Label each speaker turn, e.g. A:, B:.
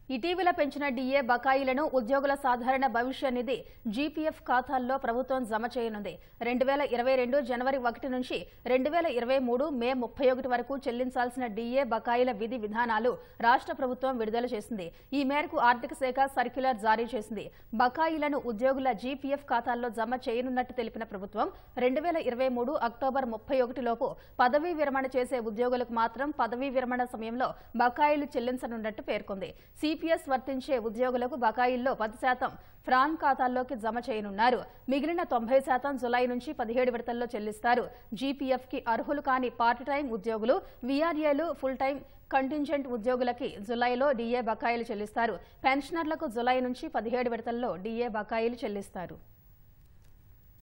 A: ఇటీవల పెంచిన డీఏ బకాయిలను ఉద్యోగుల సాధారణ భవిష్య నిధి జీపీఎఫ్ ఖాతాల్లో ప్రభుత్వం జమ చేయనుంది రెండు వేల ఇరవై రెండు జనవరి ఒకటి నుంచి రెండు వేల ఇరవై మూడు మే ముప్పై ఒకటి వరకు చెల్లించాల్సిన డీఏ బకాయిల విధి విధానాలు రాష్ట్ర ప్రభుత్వం విడుదల చేసింది ఈ మేరకు ఆర్థిక శాఖ సర్క్యులర్ జారీ చేసింది బకాయిలను ఉద్యోగుల జీపీఎఫ్ ఖాతాల్లో జమ చేయనున్నట్టు తెలిపిన ప్రభుత్వం రెండు వేల ఇరవై మూడు అక్టోబర్ ముప్పై ఒకటిలోపు పదవీ విరమణ చేసే ఉద్యోగులకు మాత్రం పదవీ విరమణ సమయంలో బకాయిలు చెల్లించనున్నట్టు పేర్కొంది సిపిఎస్ వర్తించే ఉద్యోగులకు బకాయిల్లో పది శాతం ఫ్రాన్ ఖాతాల్లోకి జమ చేయనున్నారు మిగిలిన తొంభై శాతం జులై నుంచి పదిహేడు విడతల్లో చెల్లిస్తారు జీపీఎఫ్ కి అర్హులు కాని పార్ట్ టైం ఉద్యోగులు వీఆర్ఏలు ఫుల్ టైం కంటింజెంట్ ఉద్యోగులకి జులైలో డీఏ బకాయిలు చెల్లిస్తారు పెన్షనర్లకు జులై నుంచి పదిహేడు విడతల్లో డీఏ బకాయిలు చెల్లిస్తారు